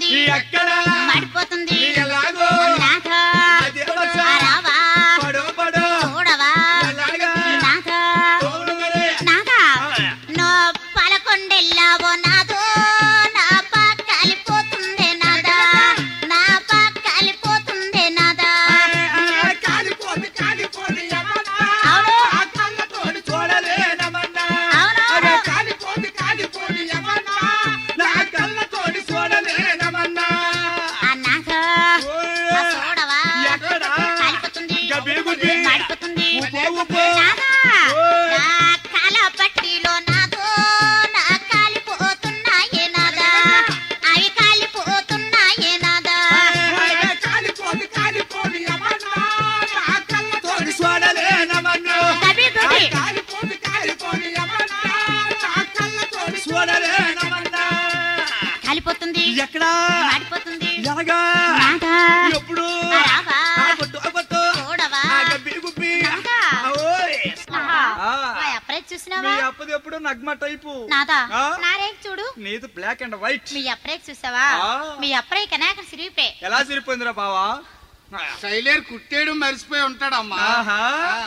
ఎక్కడ మడిపోతుంది ఎలాగో నాథ అదే వర్ష రావా పడో పడో చూడవా ఎలాగా నాథ అవును మరి నాథ నో పలకొండెల్లావో నాదో నా పక్కలిపోతుందే నాదా నా పక్కలిపోతుందే నాదా కాలిపోతే కాలిపోని యమన్నా అవును. ఆ కళ్ళతోటి చూడలేనమన్నా అవును. అదే కాలిపోతే కాలిపోని యమన్నా నా కళ్ళతోటి చూడలేనమన్నా ఆ నాథ ఓయ్. ఆ చూడవా ఎక్కడ? కాలిపోతుంది గబిగుబి. మడిపోతుంది ఉప్పు, ఉప్పు. నాదా ఓయ్. నా కాల పట్టిలో నాదో నా కాలిపోతున్నాయే నాదా అవి కాలిపోతున్నాయే నాదా అదే కాలిపోతే కాలిపోని యమన్నా నా కళ్ళతోటి చూడలేనమన్నా గబిగుబి. ఆ కాలిపోతే కాలిపోని యమన్నా నా కళ్ళతోటి చూడలేనమన్నా కాలిపోతుంది ఎక్కడా మాడిపోతుంది ఎలాగా నాదా ఎప్పుడు రావా ఆ కొట్టు, ఆ కొట్టు. చూడవా ఆ గబ్బి గుబ్బి. నాదా. ఆ ఓయ్. ఆహా. ఆ. మా అప్పుడే మీ చూసినావా అప్పది ఎప్పుడు నగ్మ టైపు నాదా ఆ? నా రేక్ చూడు నీది బ్లాక్ అండ్ వైట్ మీ అప్పుడే చూసావా ఆ. మీ అప్పుడే కనాక సిరిపే ఎలా సిరిపోయిందిరా బావా శైలేరు కుట్టేయడం మర్చిపోయి ఉంటాడమ్మా ఆహా.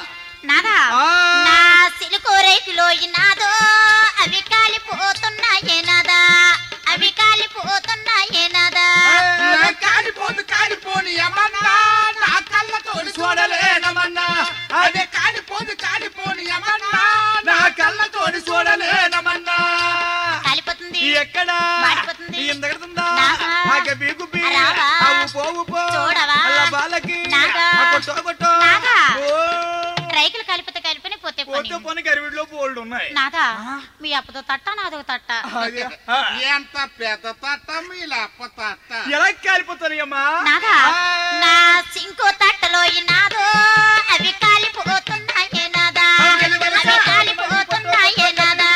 నాదా ఆ. నా సిలుకు రేకులో నాదో అవి కాలిపోతున్నాయే నాదా అవి కాలిపోతున్నాయే నాదా నా కాలిపోతు కాలిపోని యమన్నా నా కళ్ళతోటి చూడలేనమన్నా అదే కాలిపోతు కాలిపోని యమన్నా నా కళ్ళతోటి చూడలేనమన్నా కాలిపోతుంది ఎక్కడ మాడిపోతుంది. ఇందగడుతుందా నాగా. ఆ గబ్బి గుబ్బి రావా. ఆ ఉప్పో ఉప్పో చూడవా. అల్ల బాలకి నాగా. ఆ కొట్టో కొట్టో నాగా. ఓ రైకులు కలిపితే కలిపిన పోతే పోతే పని పని గరివిడిలో బోల్డ్ ఉన్నాయి నాదా ఆ. మీ అప్పతో తట్ట నాదో తట్ట అదే. ఆ. ఎంత పెద్ద తట్ట మీ లప్ప తట్ట ఎలా కాలిపోతారు అమ్మా నాదా నా సింకు తట్టలో నాదో అవి కాలిపోతున్నాయే నాదా అవి కాలిపోతున్నాయే నాదా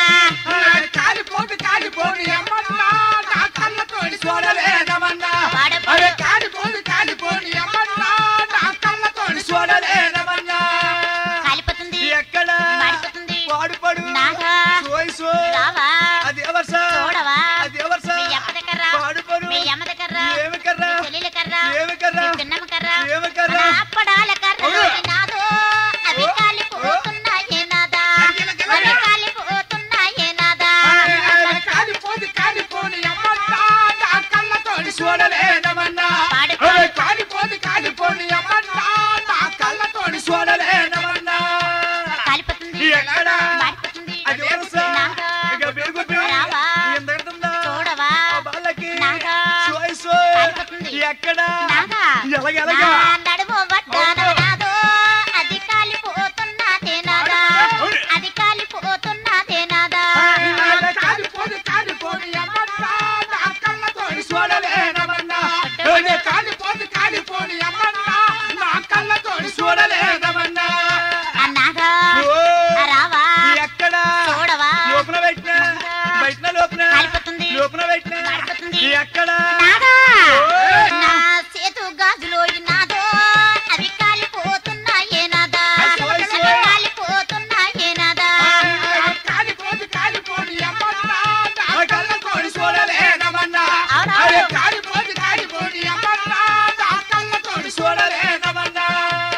కాలిపోతే కాలిపోని అమ్మన్నా నా కళ్ళతోటి చూడలేనమన్నా వాడపడు. అరే కాలిపోతే కాలిపోని అమ్మన్నా నా కళ్ళతోటి చూడలేనమన్నా కాలిపోతుంది ఎక్కడ మాడిపోతుంది వాడుపడు నాగా. సోయ్ సోయ్ రావా అదే వర్ష చూడవా అదే వర్ష మీ అమ్మ దగ్గర వాడుపడు మీ అమ్మ దగ్గర ఏమి కర్రా మీ చెల్లెల కర్ర ఏమి కర్రా మీ పిన్నమ్మ కర్ర ఏమి కర్రా నా అప్పడాల కర్రలో అవును. నాదో అవి ఓ, కాలిపోతున్నాయే నాదా అగిల, గిల, అవి గిల. కాలిపోతున్నాయే నాదా అరే కాలిపోతే కాలిపోని అమ్మన్నా నా కళ్ళతోటి చూడలేనమన్నా వాడుకో. అరే కాలిపోతే కాలిపోని అమ్మన్నా నా కళ్ళతోటి చూడలేనమన్నా కాలిపోతుంది ఎక్కడ? మాడిపోతుంది అది వరుస. నాదా ఇక పెరుగుద్ది. రావా. ఎందెడుతుందా? చూడవా ఆ బాలకి. నాదా. సోయ్ సోయ్. కాలిపోతుంది. ఎక్కడ నాదా ఎలాగ ఎలాగ నా నడుము వడ్డాన అవును. నాదో అది కాలిపోతున్నదే నాదా అవును. అది కాలిపోతున్నదే నాదా అరే కాలిపోతే కాలిపోని అమ్మన్నా నా కళ్ళతోటి చూడలేనమన్నా అరే కాలిపోతే కాలిపోని అమ్మన్నా నా కళ్ళతోటి చూడలేనమన్నా అన్నాగా ఓ. రావా ఎక్కడ చూడవా లోపల పెట్టిన బయట లోపల కాలిపోతుంది. లోపల పెట్టిన మాడిపోతుంది. ఎక్కడ నాదా ఓయ్. నా చేతు గాజులో నాదో అవి కాలిపోతున్నాయే నాదా అది సోయ్ అవి సోయ్. కాలిపోతున్నాయే నాదా కాలిపోతే కాలిపోని అమ్మన్నా నా కళ్ళతోటి చూడలేనమన్నా అవునా? అరే కాలిపోతే కాలిపోని అమ్మన్నా నా కళ్ళతోటి చూడలేనమన్నా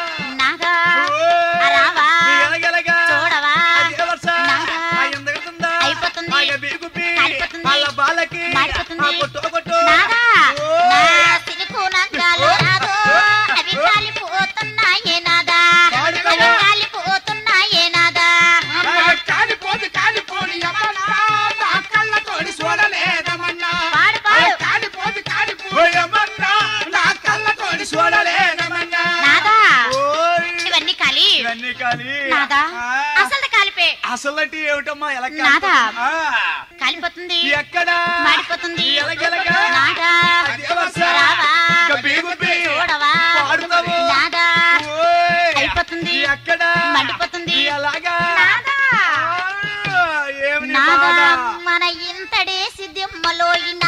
నాదా ఓయ్. రావా. ఎలగెలగా. చూడవా. అదే వరుస. నాదా. ఆ ఎందగడుతుందా? అయిపోతుంది. ఆ గబిగుబి. కాలిపోతుంది. వాళ్ళ బాలకి. మాడిపోతుంది. ఆ కొట్టు కొట్టు. నాదా ఓయ్. నా సిలుకు నంగాలు నాదో అవి కాలిపోతున్నాయే నాదా అవి కాలిపోతున్నాయే నాదా ఆ కాలిపోతే కాలిపోని అమ్మన్నా నా కళ్ళతోటి చూడలేనమన్నా పాడు, పాడు. ఆ కాలిపోతే కాలిపోయమన్నా నా కళ్ళతోటి చూడలేనమన్నా నాదా ఓయ్. ఇవన్నీ కాలి ఇవన్నీ కాలి నాదా ఆ. అసలు కాలిపే అసలు అంటే ఏమిటమ్మా ఎలా నాదా. ఆ. కాలిపోతుంది ఎక్కడ మాడిపోతుంది ఎలగెలగా. నాదా అదే వరుస. రావా గబిగుబి. చూడవా పాడుతావు. నాదా ఓయ్. అయిపోతుంది. ఎక్కడ మండిపోతుంది. ఎలాగా నాదా ఆ, ఏమి నీ నాదా బాధ? మన ఇంతడేసి దిమ్మలో ఈ